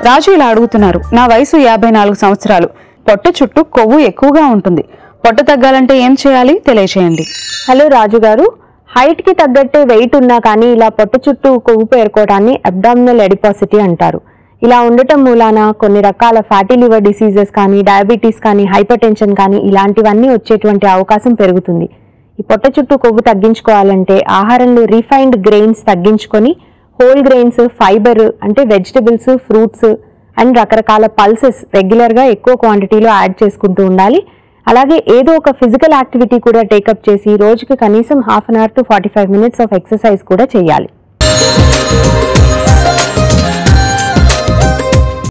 రాజు ఇలా అడుగుతున్నారు నా వయసు యాభై నాలుగు సంవత్సరాలు పొట్ట చుట్టూ కొవ్వు ఎక్కువగా ఉంటుంది పొట్ట తగ్గాలంటే ఏం చేయాలి తెలియచేయండి హలో రాజు గారు హైట్ కి తగ్గట్టే వెయిట్ ఉన్నా కానీ ఇలా పొట్ట చుట్టూ కొవ్వు పేరుకోవడాన్ని అబ్డామినల్ ఎడిపాసిటీ అంటారు ఇలా ఉండటం మూలాన కొన్ని రకాల ఫ్యాటీ లివర్ డిసీజెస్ కానీ డయాబెటీస్ కానీ హైపర్ టెన్షన్ కానీ ఇలాంటివన్నీ వచ్చేటువంటి అవకాశం పెరుగుతుంది ఈ పొట్ట చుట్టూ కొవ్వు తగ్గించుకోవాలంటే ఆహారంలో రిఫైన్డ్ గ్రెయిన్స్ తగ్గించుకొని హోల్ గ్రెయిన్స్ ఫైబర్ అంటే వెజిటబుల్స్ ఫ్రూట్స్ అండ్ రకరకాల పల్సెస్ రెగ్యులర్గా ఎక్కువ క్వాంటిటీలో యాడ్ చేసుకుంటూ ఉండాలి అలాగే ఏదో ఒక ఫిజికల్ యాక్టివిటీ కూడా టేకప్ చేసి రోజుకి కనీసం half an hour to forty five minutes of exercise కూడా చేయాలి